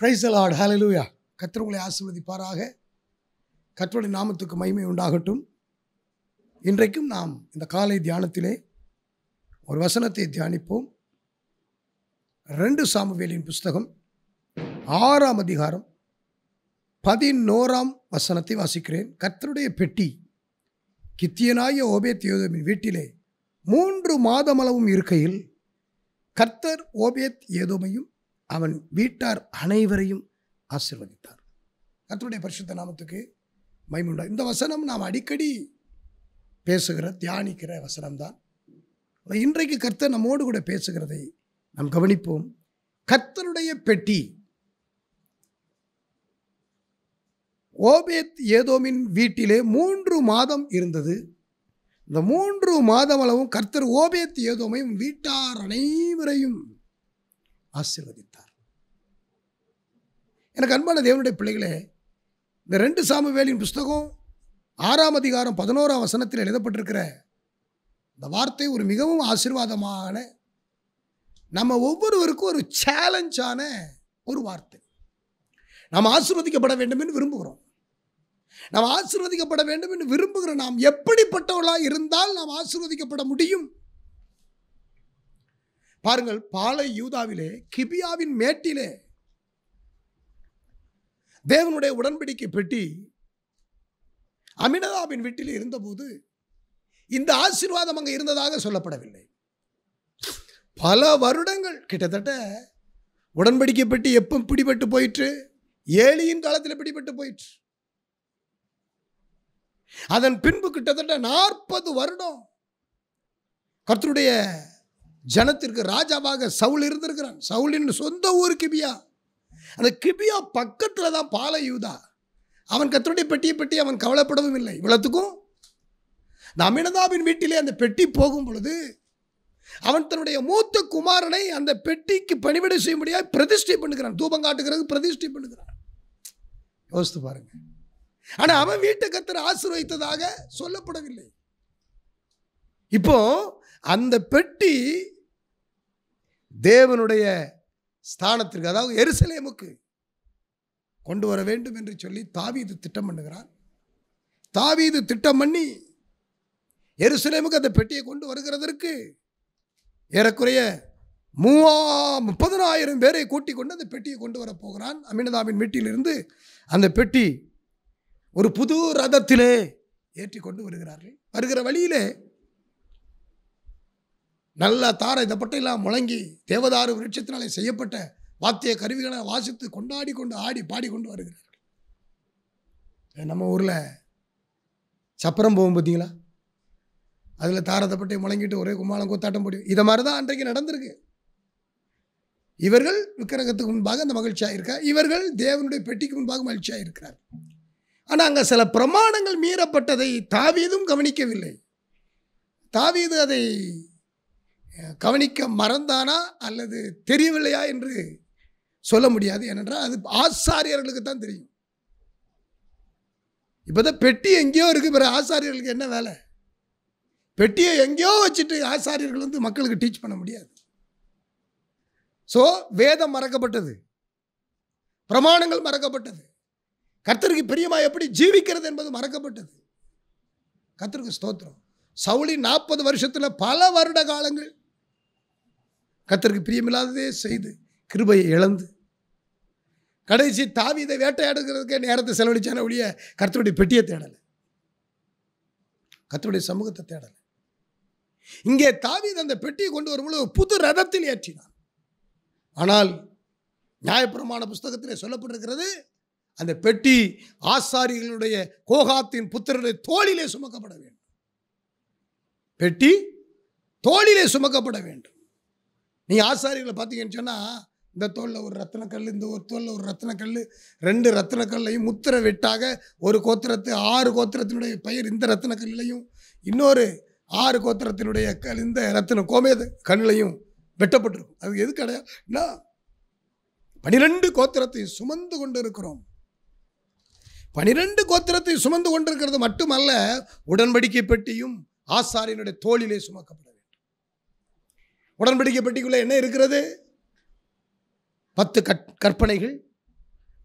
price Lord ஹalleluya கர்த்தர் உங்களை ஆசீர்வதிப்பாராக கர்த்தருடைய நாமத்துக்கு மகிமை உண்டாகட்டும் இன்றைக்கும் நாம் இந்த காலை தியானத்திலே ஒரு வசனத்தை தியானிப்போம் ரெண்டு சாமுவேலின் புஸ்தகம் ஆறாம் அதிகாரம் பதினோராம் வசனத்தை வாசிக்கிறேன் கர்த்தருடைய பெட்டி கித்தியனாய ஓபேத் யோதமின் வீட்டிலே மூன்று மாதமளவும் இருக்கையில் கர்த்தர் ஓபேத் ஏதோமையும் அவன் வீட்டார் அனைவரையும் ஆசிர்வதித்தார் கர்த்தருடைய பரிசுத்த நாமத்துக்கு மைமுண்டா இந்த வசனம் நாம் அடிக்கடி பேசுகிற தியானிக்கிற வசனம்தான் இன்றைக்கு கர்த்தர் நம்மோடு கூட பேசுகிறதை நாம் கவனிப்போம் கர்த்தருடைய பெட்டி ஓபேத் ஏதோமின் வீட்டிலே மூன்று மாதம் இருந்தது இந்த மூன்று மாதம் அளவும் கர்த்தர் ஓபேத் ஏதோமையும் வீட்டார் அனைவரையும் ஆசீர்வதித்தார் எனக்கு அன்பான தேவனுடைய பிள்ளைகளே இந்த ரெண்டு சாமுவேலின் புஸ்தகம் ஆறாம் அதிகாரம் பதினோராம் வசனத்தில் எழுதப்பட்டிருக்கிற இந்த வார்த்தை ஒரு மிகவும் ஆசீர்வாதமான நம்ம ஒவ்வொருவருக்கும் ஒரு சேலஞ்சான ஒரு வார்த்தை நாம் ஆசீர்வதிக்கப்பட வேண்டும் என்று விரும்புகிறோம் நாம் ஆசீர்வதிக்கப்பட வேண்டும் என்று விரும்புகிற நாம் எப்படிப்பட்டவர்களாக இருந்தால் நாம் ஆசீர்வதிக்கப்பட முடியும் பாருங்கள் பாலை யூதாவிலே கிபியாவின் மேட்டிலே தேவனுடைய உடன்படிக்கை பெட்டி அமினதாபின் வீட்டில் இருந்தபோது இந்த ஆசீர்வாதம் அங்கே இருந்ததாக சொல்லப்படவில்லை பல வருடங்கள் கிட்டத்தட்ட உடன்படிக்கை பெட்டி எப்போ பிடிபட்டு போயிற்று ஏலியின் காலத்தில் பிடிபட்டு போயிற்று அதன் பின்பு கிட்டத்தட்ட நாற்பது வருடம் கர்த்தருடைய ஜனத்திற்கு ராஜாவாக சவுல் இருந்திருக்கிறான் சவுலின் சொந்த ஊர் கிபியா அந்த கிபியா பக்கத்தில் தான் பால யூதா அவன் கத்தருடைய பெட்டியை பெட்டி அவன் கவலைப்படவும் இல்லை இவ்வளத்துக்கும் இந்த அமினதாவின் வீட்டிலே அந்த பெட்டி போகும் பொழுது அவன் தன்னுடைய மூத்த குமாரனை அந்த பெட்டிக்கு பணிவிடை செய்ய முடியாது பிரதிஷ்டை பண்ணுகிறான் தூபம் காட்டுகிறது பிரதிஷ்டை பண்ணுகிறான் யோசித்து பாருங்க ஆனால் அவன் வீட்டை கத்தர் ஆசீர்வதித்ததாக சொல்லப்படவில்லை இப்போ அந்த பெட்டி தேவனுடைய ஸ்தானத்திற்கு அதாவது எருசலேமுக்கு கொண்டு வர வேண்டும் என்று சொல்லி தாவீது திட்டம் பண்ணுகிறான் தாவீது திட்டம் பண்ணி எருசலேமுக்கு அந்த பெட்டியை கொண்டு வருகிறதற்கு ஏறக்குறைய மூவா முப்பதனாயிரம் பேரை கூட்டிக் கொண்டு அந்த பெட்டியை கொண்டு வர போகிறான் அமினதாவின் வீட்டிலிருந்து அந்த பெட்டி ஒரு புது ரதத்திலே ஏற்றி கொண்டு வருகிறார்கள் வருகிற வழியிலே நல்ல தாரை தப்பட்டையெல்லாம் முழங்கி தேவதாரு விருட்சத்தினாலே செய்யப்பட்ட வாத்திய கருவிகளை வாசித்து கொண்டாடி கொண்டு ஆடி பாடி கொண்டு வருகிறார்கள் நம்ம ஊரில் சப்பரம் போகும் பார்த்தீங்களா அதில் தாரதப்பட்டை முழங்கிட்டு ஒரே கும்மாளம் கூத்தாட்டம் போடி இதை மாதிரி தான் அன்றைக்கு நடந்திருக்கு இவர்கள் விக்கிரகத்துக்கு முன்பாக அந்த மகிழ்ச்சியாக இருக்கா இவர்கள் தேவனுடைய பெட்டிக்கு முன்பாக மகிழ்ச்சியாக இருக்கிறார் ஆனால் அங்கே சில பிரமாணங்கள் மீறப்பட்டதை தாவீதும் கவனிக்கவில்லை தாவீது அதை கவனிக்க மறந்தானா அல்லது தெரியவில்லையா என்று சொல்ல முடியாது ஏனென்றால் அது ஆசாரியர்களுக்கு தான் தெரியும் இப்போதான் பெட்டி எங்கேயோ இருக்குது பிற ஆசாரியர்களுக்கு என்ன வேலை பெட்டியை எங்கேயோ வச்சுட்டு ஆசாரியர்கள் வந்து மக்களுக்கு டீச் பண்ண முடியாது ஸோ வேதம் மறக்கப்பட்டது பிரமாணங்கள் மறக்கப்பட்டது கர்த்தருக்கு பிரியமா எப்படி ஜீவிக்கிறது என்பது மறக்கப்பட்டது கர்த்தருக்கு ஸ்தோத்திரம் சவுளி நாற்பது வருஷத்தில் பல வருட காலங்கள் கர்த்தருக்கு பிரியமில்லாததே செய்து கிருபையை இழந்து கடைசி தாவிதை வேட்டையாடுகிறதுக்கே நேரத்தை செலவழிச்சான ஒழிய கர்த்தருடைய பெட்டியை தேடலை கர்த்தருடைய சமூகத்தை தேடலை இங்கே தாவீது அந்த பெட்டியை கொண்டு வரும்பொழுது புது ரதத்தில் ஏற்றினான் ஆனால் நியாயப்பிரமாண புஸ்தகத்திலே சொல்லப்பட்டிருக்கிறது அந்த பெட்டி ஆசாரிகளுடைய கோகாத்தின் புத்திரருடைய தோளிலே சுமக்கப்பட வேண்டும் பெட்டி தோளிலே சுமக்கப்பட வேண்டும் நீ ஆசாரிகளை பார்த்தீங்கன்னு சொன்னால் இந்த தோளில் ஒரு ரத்தினக்கல் இந்த ஒரு தோளில் ஒரு ரத்தினக்கல் ரெண்டு ரத்தினக்கல்லையும் முத்திர வெட்டாக ஒரு கோத்திரத்து ஆறு கோத்திரத்தினுடைய பெயர் இந்த ரத்தினக்கல்லையும் இன்னொரு ஆறு கோத்திரத்தினுடைய கல் இந்த ரத்தின கோமேத கண்ணிலையும் வெட்டப்பட்டிருக்கும் அது எது கிடையாது பனிரெண்டு கோத்திரத்தை சுமந்து கொண்டு இருக்கிறோம் பனிரெண்டு கோத்திரத்தை சுமந்து கொண்டிருக்கிறது மட்டுமல்ல உடன்படிக்கை பெட்டியும் ஆசாரியனுடைய தோளிலே சுமக்கப்பட வேண்டும் உடன்படிக்கை பெட்டிக்குள்ளே என்ன இருக்கிறது பத்து கற் கற்பனைகள்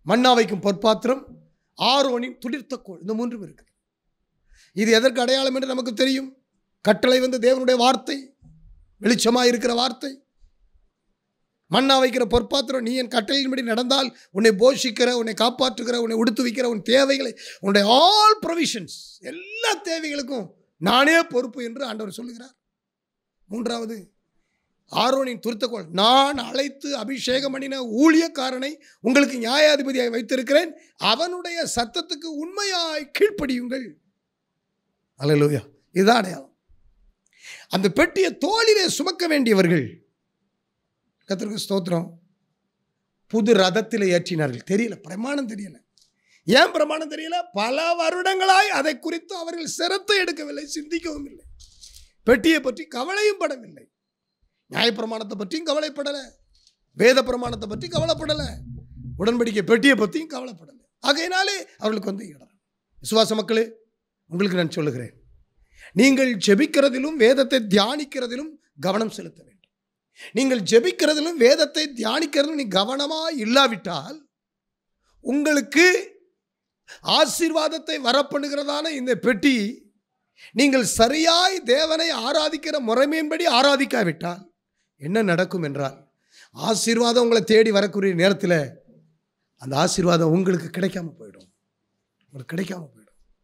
மண்ணா வைக்கும் பொற்பாத்திரம் ஆரோனின் துளிர்த்த கோல் இந்த மூன்றும் இருக்கு இது எதற்கு அடையாளம் என்று நமக்கு தெரியும் கட்டளை வந்து தேவனுடைய வார்த்தை வெளிச்சமாக இருக்கிற வார்த்தை மண்ணா வைக்கிற பொற்பாத்திரம் நீ என் கட்டளையின்படி நடந்தால் உன்னை போஷிக்கிற உன்னை காப்பாற்றுகிற உன்னை உடுத்து வைக்கிற உன் தேவைகளை உன்னுடைய ஆல் ப்ரொவிஷன்ஸ் எல்லா தேவைகளுக்கும் நானே பொறுப்பு என்று ஆண்டவர் சொல்லுகிறார் மூன்றாவது ஆரோனின் துருத்தக்கோள் நான் அழைத்து அபிஷேகம் பண்ணின ஊழியக்காரனை உங்களுக்கு நியாயாதிபதியாய் வைத்திருக்கிறேன் அவனுடைய சத்தத்துக்கு உண்மையாய் கீழ்ப்படியுங்கள் அல்லேலூயா இதுதான் அடையாளம் அந்த பெட்டியை தோளிலே சுமக்க வேண்டியவர்கள் கத்திரிக்கு ஸ்தோத்திரம் புது ரதத்தில் ஏற்றினார்கள் தெரியல பிரமாணம் தெரியல ஏன் பிரமாணம் தெரியல பல வருடங்களாய் அதை குறித்து அவர்கள் சிரத்தை எடுக்கவில்லை சிந்திக்கவும் இல்லை பெட்டியை பற்றி கவலையும் படவில்லை நியாயப்பிரமாணத்தை பற்றியும் கவலைப்படலை வேத பிரமாணத்தை பற்றி கவலைப்படலை உடன்படிக்கை பெட்டியை பற்றியும் கவலைப்படலை ஆகையினாலே அவர்களுக்கு வந்து இடம் விசுவாச மக்களே உங்களுக்கு நான் சொல்லுகிறேன் நீங்கள் ஜெபிக்கிறதிலும் வேதத்தை தியானிக்கிறதிலும் கவனம் செலுத்த வேண்டும் நீங்கள் ஜெபிக்கிறதிலும் வேதத்தை தியானிக்கிறதிலும் நீ கவனமாக இல்லாவிட்டால் உங்களுக்கு ஆசீர்வாதத்தை வரப்பண்ணுகிறதான இந்த பெட்டி நீங்கள் சரியாய் தேவனை ஆராதிக்கிற முறைமையின்படி ஆராதிக்காவிட்டால் என்ன நடக்கும் என்றால் ஆசீர்வாதம் உங்களை தேடி வரக்கூடிய நேரத்தில் அந்த ஆசீர்வாதம் உங்களுக்கு கிடைக்காம போயிடும் உங்களுக்கு கிடைக்காம போயிடும்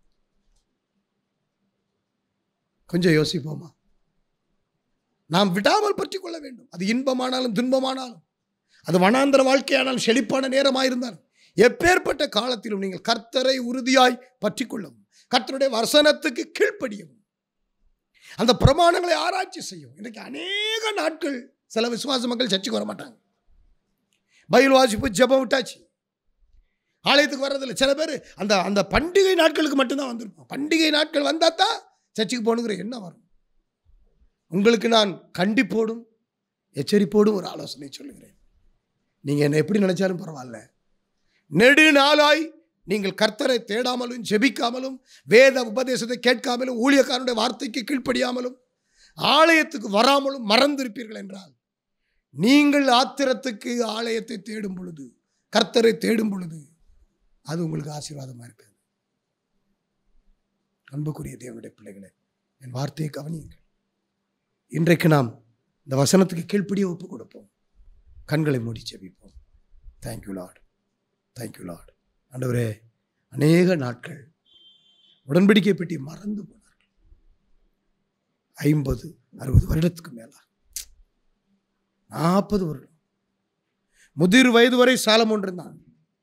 கொஞ்சம் யோசிப்போமா நாம் விடாமல் பற்றி கொள்ள வேண்டும் அது இன்பமானாலும் துன்பமானாலும் அது வனாந்தர வாழ்க்கையானாலும் செழிப்பான நேரமாக இருந்தாலும் எப்பேற்பட்ட காலத்திலும் நீங்கள் கர்த்தரை உறுதியாய் பற்றி கொள்ளவும் கர்த்தருடைய வசனத்துக்கு கீழ்ப்படியவும் அந்த பிரமாணங்களை ஆராய்ச்சி செய்யும் இன்றைக்கு அநேக நாட்கள் சில விசுவாச மக்கள் சர்ச்சுக்கு வர மாட்டாங்க பைபிள் வாசிப்பு ஜெபம் விட்டாச்சு ஆலயத்துக்கு வர்றதில்ல சில பேர் அந்த அந்த பண்டிகை நாட்களுக்கு மட்டும்தான் வந்திருப்போம் பண்டிகை நாட்கள் வந்தால் தான் சர்ச்சுக்கு போகணுங்கிற எண்ணம் வரும் உங்களுக்கு நான் கண்டிப்போடும் எச்சரிப்போடும் ஒரு ஆலோசனை சொல்லுகிறேன் நீங்கள் என்னை எப்படி நினைச்சாலும் பரவாயில்ல நெடு நாளாய் நீங்கள் கர்த்தரை தேடாமலும் ஜெபிக்காமலும் வேத உபதேசத்தை கேட்காமலும் ஊழியக்காரனுடைய வார்த்தைக்கு கீழ்ப்படியாமலும் ஆலயத்துக்கு வராமலும் மறந்திருப்பீர்கள் என்றால் நீங்கள் ஆத்திரத்துக்கு ஆலயத்தை தேடும் பொழுது கர்த்தரை தேடும் பொழுது அது உங்களுக்கு ஆசீர்வாதமாக இருக்காது அன்புக்குரிய தேவனுடைய பிள்ளைகளே என் வார்த்தையை கவனியுங்கள் இன்றைக்கு நாம் இந்த வசனத்துக்கு கீழ்ப்படிய ஒப்பு கொடுப்போம் கண்களை மூடி செவிப்போம் தேங்க்யூ லார்ட் தேங்க்யூ லார்ட் ஆண்டவரே அநேக நாட்கள் உடன்படிக்கை பெட்டி மறந்து போனார்கள் ஐம்பது அறுபது வருடத்துக்கு மேலா நாற்பது வருடம் முதிர் வயது வரை சாலமோன் இருந்தான்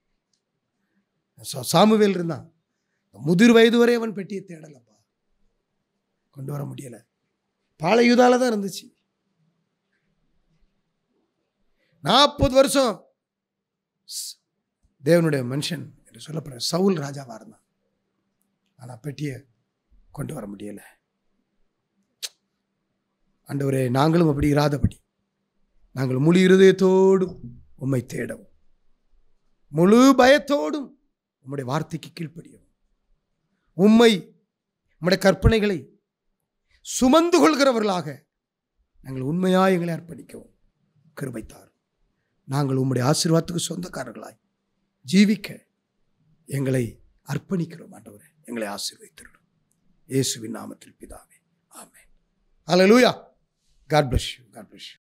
சா- சாமுவேல் இருந்தான் முதிர் வயது வரை அவன் பெட்டியை தேடலப்பா கொண்டு வர முடியல பாலையுதால தான் இருந்துச்சு நாற்பது வருஷம் ஸ்- தேவனுடைய மனுஷன் என்று சொல்லப்படுற சவுல் ராஜாவாக இருந்தான் ஆனால் பெட்டியை கொண்டு வர முடியல ஆண்டவரே நாங்களும் அப்படி இராதபடி நாங்கள் முழு இருதயத்தோடும் உம்மை தேடவும் முழு பயத்தோடும் உம்முடைய வார்த்தைக்கு கீழ்ப்படியவும் உம்மை உம்முடைய கற்பனைகளை சுமந்து கொள்கிறவர்களாக நாங்கள் உண்மையாக எங்களை அர்ப்பணிக்கவும் கிருபைத்தார் நாங்கள் உம்முடைய ஆசீர்வாதத்துக்கு சொந்தக்காரர்களாய் ஜீவிக்க எங்களை அர்ப்பணிக்கிறோம் ஆண்டவரே எங்களை ஆசீர்வதித்திருடும் இயேசுவின் நாமத்தில் பிதாவே ஆமென் ஹalleluya God bless you God bless you